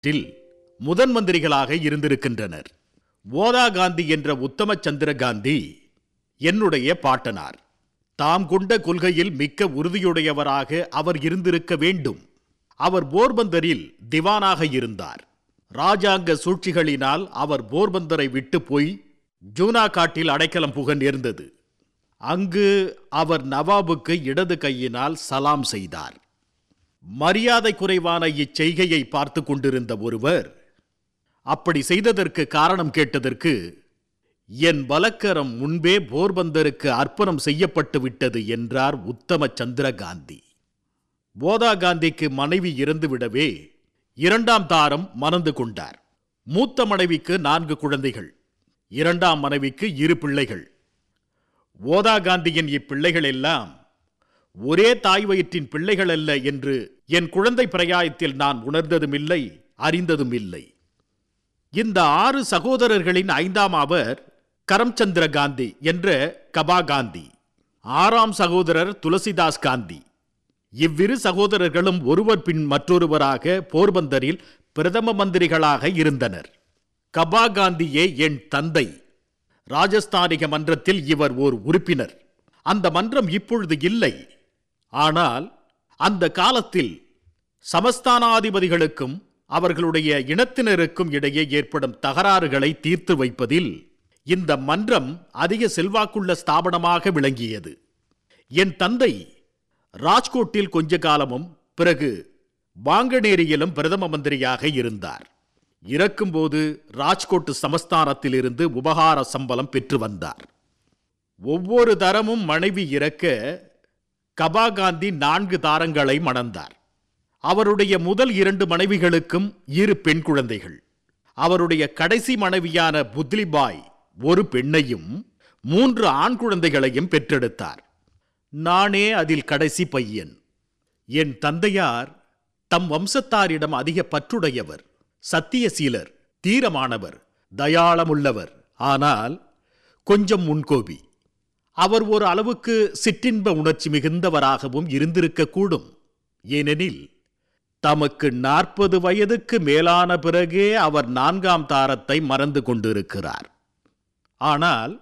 டில் முதன் மந்திரிகளாக இருந்திருக்கின்றனர் ஓதா காந்தி என்ற உத்தம சந்திர காந்தி என்னுடைய பாட்டனார் தாம் கொண்ட கொள்கையில் மிக்க உறுதியுடையவராக அவர் இருந்திருக்க வேண்டும் அவர் போர்பந்தரில் திவானாக இருந்தார் ராஜாங்க சூழ்ச்சிகளினால் அவர் போர்பந்தரை விட்டு போய் ஜூனா காட்டில் அடைக்கலம் புக நேர்ந்தது அங்கு அவர் நவாபுக்கு இடது கையினால் சலாம் செய்தார் மரியாதை குறைவான இச்செய்கையை பார்த்து கொண்டிருந்த ஒருவர் அப்படி செய்ததற்கு காரணம் கேட்டதற்கு என் பலக்கரம் முன்பே போர்பந்தருக்கு அர்ப்பணம் செய்யப்பட்டு விட்டது என்றார் உத்தம சந்திர காந்தி போதா காந்திக்கு மனைவி இறந்துவிடவே இரண்டாம் தாரம் மணந்து கொண்டார் மூத்த மனைவிக்கு நான்கு குழந்தைகள் இரண்டாம் மனைவிக்கு இரு பிள்ளைகள் ஓதா காந்தியின் இப்பிள்ளைகள் எல்லாம் ஒரே தாய் வயிற்றின் பிள்ளைகள் அல்ல என்று என் குழந்தை பிரயாயத்தில் நான் உணர்ந்ததும் இல்லை அறிந்ததும் இல்லை இந்த ஆறு சகோதரர்களின் ஐந்தாம் அவர் கரம்சந்திர காந்தி என்ற கபா காந்தி ஆறாம் சகோதரர் துளசிதாஸ் காந்தி இவ்விரு சகோதரர்களும் ஒருவர் பின் மற்றொருவராக போர்பந்தரில் பிரதம மந்திரிகளாக இருந்தனர் கபா காந்தியே என் தந்தை ராஜஸ்தானிக மன்றத்தில் இவர் ஓர் உறுப்பினர் அந்த மன்றம் இப்பொழுது இல்லை ஆனால் அந்த காலத்தில் சமஸ்தானாதிபதிகளுக்கும் அவர்களுடைய இனத்தினருக்கும் இடையே ஏற்படும் தகராறுகளை தீர்த்து வைப்பதில் இந்த மன்றம் அதிக செல்வாக்குள்ள ஸ்தாபனமாக விளங்கியது என் தந்தை ராஜ்கோட்டில் கொஞ்ச காலமும் பிறகு வாங்கனேரியிலும் பிரதம மந்திரியாக இருந்தார் இறக்கும்போது ராஜ்கோட் சமஸ்தானத்திலிருந்து உபகார சம்பளம் பெற்று வந்தார் ஒவ்வொரு தரமும் மனைவி இறக்க கபா காந்தி நான்கு தாரங்களை மணந்தார் அவருடைய முதல் இரண்டு மனைவிகளுக்கும் இரு பெண் குழந்தைகள் அவருடைய கடைசி மனைவியான புத்லிபாய் ஒரு பெண்ணையும் மூன்று ஆண் குழந்தைகளையும் பெற்றெடுத்தார் நானே அதில் கடைசி பையன் என் தந்தையார் தம் வம்சத்தாரிடம் அதிக பற்றுடையவர் சத்தியசீலர் தீரமானவர் தயாளமுள்ளவர் ஆனால் கொஞ்சம் முன்கோபி அவர் ஒரு அளவுக்கு சிற்றின்ப உணர்ச்சி மிகுந்தவராகவும் இருந்திருக்கக்கூடும் ஏனெனில் தமக்கு நாற்பது வயதுக்கு மேலான பிறகே அவர் நான்காம் தாரத்தை மறந்து கொண்டிருக்கிறார் ஆனால்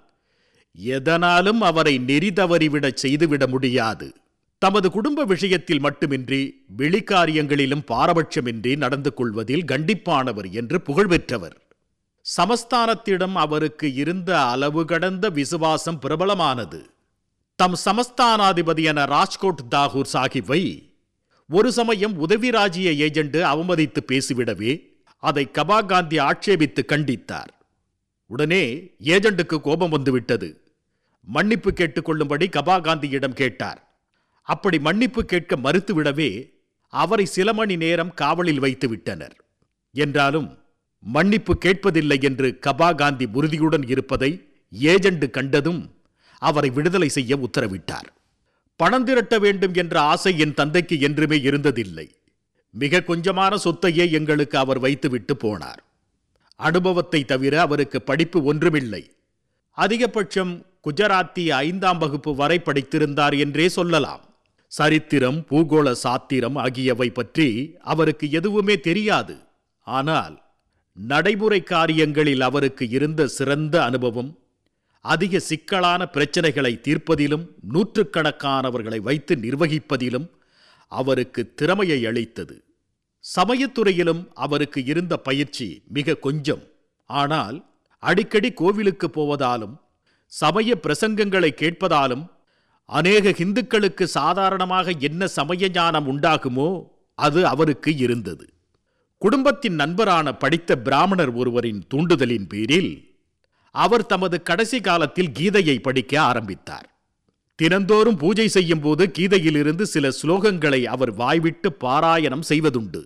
எதனாலும் அவரை நெறி தவறிவிடச் செய்துவிட முடியாது தமது குடும்ப விஷயத்தில் மட்டுமின்றி வெளிக்காரியங்களிலும் பாரபட்சமின்றி நடந்து கொள்வதில் கண்டிப்பானவர் என்று புகழ்பெற்றவர் சமஸ்தானத்திடம் அவருக்கு இருந்த அளவு கடந்த விசுவாசம் பிரபலமானது தம் சமஸ்தானாதிபதியான ராஜ்கோட் தாகூர் சாஹிப்பை ஒரு சமயம் உதவி ராஜ்ய ஏஜெண்ட் அவமதித்து பேசிவிடவே அதை கபா காந்தி ஆட்சேபித்து கண்டித்தார் உடனே ஏஜெண்டுக்கு கோபம் வந்துவிட்டது மன்னிப்பு கேட்டுக்கொள்ளும்படி கபா காந்தியிடம் கேட்டார் அப்படி மன்னிப்பு கேட்க மறுத்துவிடவே அவரை சில மணி நேரம் காவலில் வைத்து விட்டனர் என்றாலும் மன்னிப்பு கேட்பதில்லை என்று கபா காந்தி உறுதியுடன் இருப்பதை ஏஜெண்ட் கண்டதும் அவரை விடுதலை செய்ய உத்தரவிட்டார் பணம் திரட்ட வேண்டும் என்ற ஆசை என் தந்தைக்கு என்றுமே இருந்ததில்லை மிக கொஞ்சமான சொத்தையே எங்களுக்கு அவர் வைத்துவிட்டு போனார் அனுபவத்தை தவிர அவருக்கு படிப்பு ஒன்றுமில்லை அதிகபட்சம் குஜராத்தி ஐந்தாம் வகுப்பு வரை படித்திருந்தார் என்றே சொல்லலாம் சரித்திரம் பூகோள சாத்திரம் ஆகியவை பற்றி அவருக்கு எதுவுமே தெரியாது ஆனால் நடைமுறை காரியங்களில் அவருக்கு இருந்த சிறந்த அனுபவம் அதிக சிக்கலான பிரச்சனைகளை தீர்ப்பதிலும் நூற்றுக்கணக்கானவர்களை வைத்து நிர்வகிப்பதிலும் அவருக்கு திறமையை அளித்தது சமயத்துறையிலும் அவருக்கு இருந்த பயிற்சி மிக கொஞ்சம் ஆனால் அடிக்கடி கோவிலுக்கு போவதாலும் சமய பிரசங்கங்களை கேட்பதாலும் அநேக இந்துக்களுக்கு சாதாரணமாக என்ன சமய ஞானம் உண்டாகுமோ அது அவருக்கு இருந்தது குடும்பத்தின் நண்பரான படித்த பிராமணர் ஒருவரின் தூண்டுதலின் பேரில் அவர் தமது கடைசி காலத்தில் கீதையை படிக்க ஆரம்பித்தார் தினந்தோறும் பூஜை செய்யும் போது கீதையிலிருந்து சில ஸ்லோகங்களை அவர் வாய்விட்டு பாராயணம் செய்வதுண்டு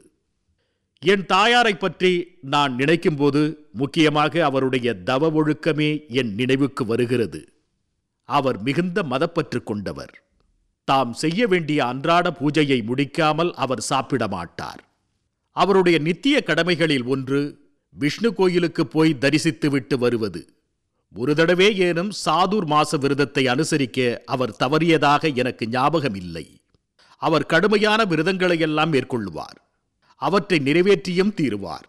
என் தாயாரை பற்றி நான் நினைக்கும்போது முக்கியமாக அவருடைய தவ ஒழுக்கமே என் நினைவுக்கு வருகிறது அவர் மிகுந்த மதப்பற்று கொண்டவர் தாம் செய்ய வேண்டிய அன்றாட பூஜையை முடிக்காமல் அவர் சாப்பிட மாட்டார் அவருடைய நித்திய கடமைகளில் ஒன்று விஷ்ணு கோயிலுக்கு போய் தரிசித்துவிட்டு வருவது ஒரு தடவை ஏனும் சாதுர் மாச விரதத்தை அனுசரிக்க அவர் தவறியதாக எனக்கு ஞாபகம் இல்லை அவர் கடுமையான விரதங்களையெல்லாம் மேற்கொள்வார் அவற்றை நிறைவேற்றியும் தீருவார்